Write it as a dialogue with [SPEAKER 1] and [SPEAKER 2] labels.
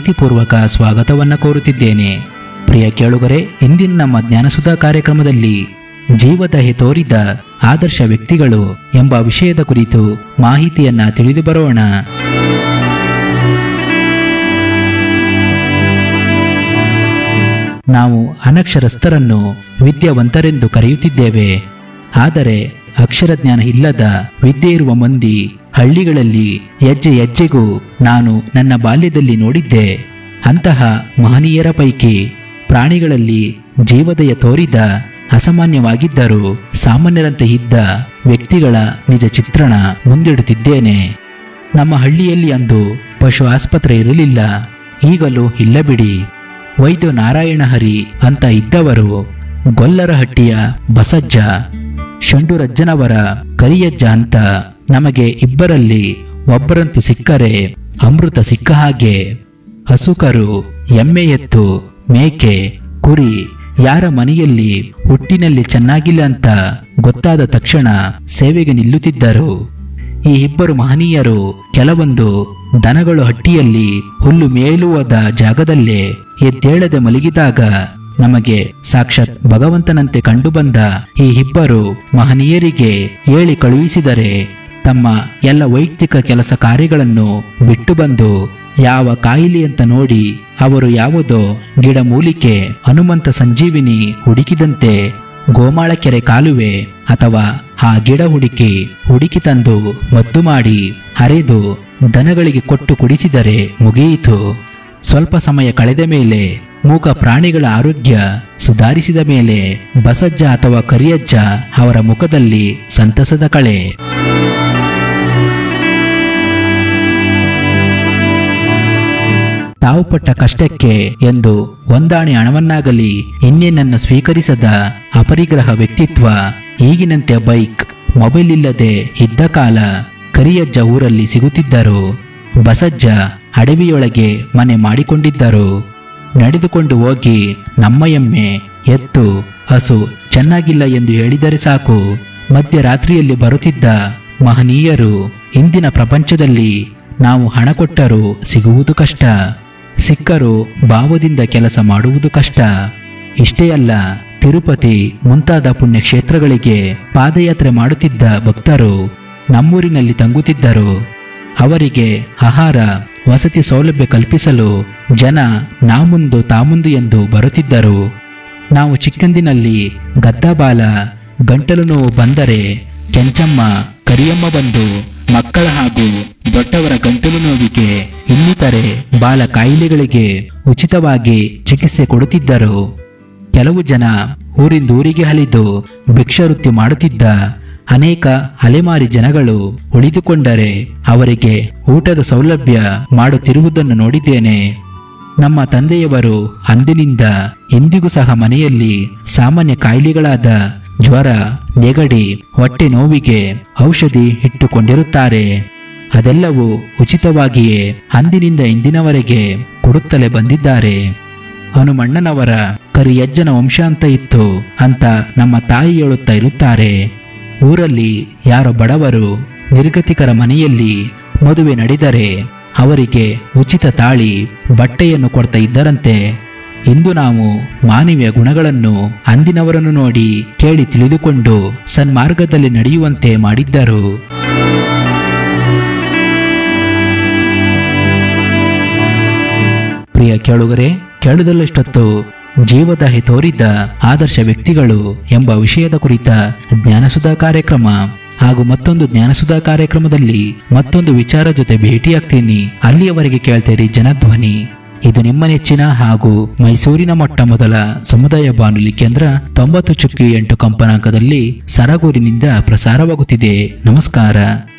[SPEAKER 1] ಪ್ರೀತಿಪೂರ್ವಕ ಸ್ವಾಗತವನ್ನ ಕೋರುತ್ತಿದ್ದೇನೆ ಪ್ರಿಯ ಕೇಳುಗರೆ ಇಂದಿನ ನಮ್ಮ ಜ್ಞಾನಸುಧಾ ಕಾರ್ಯಕ್ರಮದಲ್ಲಿ ಜೀವದಹೆ ತೋರಿದ ಆದರ್ಶ ವ್ಯಕ್ತಿಗಳು ಎಂಬ ವಿಷಯದ ಕುರಿತು ಮಾಹಿತಿಯನ್ನ ತಿಳಿದು ಬರೋಣ ನಾವು ಅನಕ್ಷರಸ್ಥರನ್ನು ವಿದ್ಯಾವಂತರೆಂದು ಕರೆಯುತ್ತಿದ್ದೇವೆ ಆದರೆ ಅಕ್ಷರಜ್ಞಾನ ಇಲ್ಲದ ವಿದ್ಯೆ ಇರುವ ಮಂದಿ ಹಳ್ಳಿಗಳಲ್ಲಿ ಹೆಜ್ಜೆ ಹೆಜ್ಜೆಗೂ ನಾನು ನನ್ನ ಬಾಲ್ಯದಲ್ಲಿ ನೋಡಿದ್ದೆ ಅಂತಹ ಮಹನೀಯರ ಪೈಕಿ ಪ್ರಾಣಿಗಳಲ್ಲಿ ಜೀವದಯ ತೋರಿದ ಅಸಾಮಾನ್ಯವಾಗಿದ್ದರೂ ಸಾಮಾನ್ಯರಂತೆ ಇದ್ದ ವ್ಯಕ್ತಿಗಳ ನಿಜ ಚಿತ್ರಣ ಮುಂದಿಡುತ್ತಿದ್ದೇನೆ ನಮ್ಮ ಹಳ್ಳಿಯಲ್ಲಿ ಅಂದು ಪಶು ಆಸ್ಪತ್ರೆ ಇರಲಿಲ್ಲ ಈಗಲೂ ಇಲ್ಲ ಬಿಡಿ ವೈದ್ಯ ನಾರಾಯಣ ಹರಿ ಅಂತ ಇದ್ದವರು ಗೊಲ್ಲರಹಟ್ಟಿಯ ಬಸಜ್ಜ ಶಂಡುರಜ್ಜನವರ ಕರಿಯಜ್ಜ ಅಂತ ನಮಗೆ ಇಬ್ಬರಲ್ಲಿ ಒಬ್ಬರಂತೂ ಸಿಕ್ಕರೆ ಅಮೃತ ಸಿಕ್ಕ ಹಾಗೆ ಹಸುಕರು ಎಮ್ಮೆ ಎತ್ತು ಮೇಕೆ ಕುರಿ ಯಾರ ಮನೆಯಲ್ಲಿ ಹುಟ್ಟಿನಲ್ಲಿ ಚೆನ್ನಾಗಿಲ್ಲ ಅಂತ ಗೊತ್ತಾದ ತಕ್ಷಣ ಸೇವೆಗೆ ನಿಲ್ಲುತ್ತಿದ್ದರು ಈ ಇಬ್ಬರು ಮಹನೀಯರು ಕೆಲವೊಂದು ದನಗಳು ಹಟ್ಟಿಯಲ್ಲಿ ಹುಲ್ಲು ಮೇಲುವದ ಜಾಗದಲ್ಲೇ ಎದ್ದೇಳದೆ ಮಲಗಿದಾಗ ನಮಗೆ ಸಾಕ್ಷಾತ್ ಭಗವಂತನಂತೆ ಕಂಡುಬಂದ ಈ ಇಬ್ಬರು ಮಹನೀಯರಿಗೆ ಹೇಳಿ ಕಳುಹಿಸಿದರೆ ತಮ್ಮ ಎಲ್ಲ ವೈಯಕ್ತಿಕ ಕೆಲಸ ಕಾರ್ಯಗಳನ್ನು ಬಿಟ್ಟು ಬಂದು ಯಾವ ಕಾಯಿಲೆ ಅಂತ ನೋಡಿ ಅವರು ಯಾವುದೋ ಗಿಡಮೂಲಿಕೆ ಹನುಮಂತ ಸಂಜೀವಿನಿ ಹುಡುಕಿದಂತೆ ಗೋಮಾಳಕೆರೆ ಕಾಲುವೆ ಅಥವಾ ಆ ಗಿಡ ಹುಡುಕಿ ಹುಡುಕಿ ತಂದು ಮದ್ದು ಮಾಡಿ ಹರಿದು ದನಗಳಿಗೆ ಕೊಟ್ಟು ಕುಡಿಸಿದರೆ ಮುಗಿಯಿತು ಸ್ವಲ್ಪ ಸಮಯ ಕಳೆದ ಮೇಲೆ ಮೂಕ ಪ್ರಾಣಿಗಳ ಆರೋಗ್ಯ ಸುಧಾರಿಸಿದ ಮೇಲೆ ಬಸಜ್ಜ ಅಥವಾ ಕರಿಯಜ್ಜ ಅವರ ಮುಖದಲ್ಲಿ ಸಂತಸದ ಕಳೆ ತಾವು ಪಟ್ಟ ಕಷ್ಟಕ್ಕೆ ಎಂದು ಒಂದಾಣೆ ಹಣವನ್ನಾಗಲಿ ಇನ್ನೇನನ್ನು ಸ್ವೀಕರಿಸದ ಅಪರಿಗ್ರಹ ವ್ಯಕ್ತಿತ್ವ ಈಗಿನಂತೆ ಬೈಕ್ ಮೊಬೈಲ್ ಇಲ್ಲದೆ ಇದ್ದ ಕಾಲ ಕರಿಯಜ್ಜ ಊರಲ್ಲಿ ಸಿಗುತ್ತಿದ್ದರು ಬಸಜ್ಜ ಅಡವಿಯೊಳಗೆ ಮನೆ ಮಾಡಿಕೊಂಡಿದ್ದರು ನಡೆದುಕೊಂಡು ಹೋಗಿ ನಮ್ಮ ಎಮ್ಮೆ ಎತ್ತು ಹಸು ಚೆನ್ನಾಗಿಲ್ಲ ಎಂದು ಹೇಳಿದರೆ ಸಾಕು ಮಧ್ಯರಾತ್ರಿಯಲ್ಲಿ ಬರುತ್ತಿದ್ದ ಮಹನೀಯರು ಇಂದಿನ ಪ್ರಪಂಚದಲ್ಲಿ ನಾವು ಹಣ ಕೊಟ್ಟರೂ ಸಿಗುವುದು ಕಷ್ಟ ಸಿಕ್ಕರೂ ಭಾವದಿಂದ ಕೆಲಸ ಮಾಡುವುದು ಕಷ್ಟ ಇಷ್ಟೇ ಅಲ್ಲ ತಿರುಪತಿ ಮುಂತಾದ ಪುಣ್ಯಕ್ಷೇತ್ರಗಳಿಗೆ ಪಾದಯಾತ್ರೆ ಮಾಡುತ್ತಿದ್ದ ಭಕ್ತರು ನಮ್ಮೂರಿನಲ್ಲಿ ತಂಗುತ್ತಿದ್ದರು ಅವರಿಗೆ ಆಹಾರ ವಸತಿ ಸೌಲಭ್ಯ ಕಲ್ಪಿಸಲು ಜನ ನಾ ಮುಂದು ತಾ ಮುಂದು ಎಂದು ಬರುತ್ತಿದ್ದರು ನಾವು ಚಿಕ್ಕಂದಿನಲ್ಲಿ ಗದ್ದಾಬಾಲ ಗಂಟಲು ನೋವು ಬಂದರೆ ಕೆಂಚಮ್ಮ ಕರಿಯಮ್ಮ ಬಂದು ಮಕ್ಕಳ ಹಾಗೂ ದೊಡ್ಡವರ ಗಂಟಲು ನೋವಿಗೆ ಇನ್ನಿತರೆ ಬಾಲ ಕಾಯಿಲೆಗಳಿಗೆ ಉಚಿತವಾಗಿ ಚಿಕಿತ್ಸೆ ಕೊಡುತ್ತಿದ್ದರು ಕೆಲವು ಜನ ಊರಿಂದ ಊರಿಗೆ ಹಲಿದು ಭಿಕ್ಷವೃತ್ತಿ ಮಾಡುತ್ತಿದ್ದ ಅನೇಕ ಅಲೆಮಾರಿ ಜನಗಳು ಉಳಿದುಕೊಂಡರೆ ಅವರಿಗೆ ಊಟದ ಸೌಲಭ್ಯ ಮಾಡುತ್ತಿರುವುದನ್ನು ನೋಡಿದ್ದೇನೆ ನಮ್ಮ ತಂದೆಯವರು ಅಂದಿನಿಂದ ಇಂದಿಗೂ ಸಹ ಮನೆಯಲ್ಲಿ ಸಾಮಾನ್ಯ ಕಾಯಿಲೆಗಳಾದ ಜ್ವರ ನೆಗಡಿ ಹೊಟ್ಟೆ ನೋವಿಗೆ ಔಷಧಿ ಇಟ್ಟುಕೊಂಡಿರುತ್ತಾರೆ ಅದೆಲ್ಲವೂ ಉಚಿತವಾಗಿಯೇ ಅಂದಿನಿಂದ ಇಂದಿನವರೆಗೆ ಕೊಡುತ್ತಲೇ ಬಂದಿದ್ದಾರೆ ಹನುಮಣ್ಣನವರ ಕರಿಯಜ್ಜನ ವಂಶ ಅಂತ ಇತ್ತು ಅಂತ ನಮ್ಮ ತಾಯಿ ಹೇಳುತ್ತಾ ಇರುತ್ತಾರೆ ಊರಲ್ಲಿ ಯಾರೋ ಬಡವರು ನಿರ್ಗತಿಕರ ಮನೆಯಲ್ಲಿ ಮದುವೆ ನಡೆದರೆ ಅವರಿಗೆ ಉಚಿತ ತಾಳಿ ಬಟ್ಟೆಯನ್ನು ಕೊಡ್ತಾ ಇದ್ದರಂತೆ ಇಂದು ನಾವು ಮಾನವೀಯ ಗುಣಗಳನ್ನು ಅಂದಿನವರನ್ನು ನೋಡಿ ಕೇಳಿ ತಿಳಿದುಕೊಂಡು ಸನ್ಮಾರ್ಗದಲ್ಲಿ ನಡೆಯುವಂತೆ ಮಾಡಿದ್ದರು ಪ್ರಿಯ ಕೇಳುಗರೆ ಕೇಳುವುದಲ್ಲಷ್ಟೊತ್ತು ಜೀವದಾಹಿ ತೋರಿದ್ದ ಆದರ್ಶ ವ್ಯಕ್ತಿಗಳು ಎಂಬ ವಿಷಯದ ಕುರಿತ ಜ್ಞಾನಸುಧಾ ಕಾರ್ಯಕ್ರಮ ಹಾಗೂ ಮತ್ತೊಂದು ಜ್ಞಾನಸುಧಾ ಕಾರ್ಯಕ್ರಮದಲ್ಲಿ ಮತ್ತೊಂದು ವಿಚಾರ ಜೊತೆ ಭೇಟಿಯಾಗ್ತೀನಿ ಅಲ್ಲಿಯವರೆಗೆ ಕೇಳ್ತೀರಿ ಜನಧ್ವನಿ ಇದು ನಿಮ್ಮ ನೆಚ್ಚಿನ ಹಾಗೂ ಮೈಸೂರಿನ ಮೊಟ್ಟ ಮೊದಲ ಸಮುದಾಯ ಬಾನುಲಿ ಕೇಂದ್ರ ತೊಂಬತ್ತು ಚುಕ್ಕಿ ಎಂಟು ಕಂಪನಾಂಕದಲ್ಲಿ ಸರಗೂರಿನಿಂದ ಪ್ರಸಾರವಾಗುತ್ತಿದೆ ನಮಸ್ಕಾರ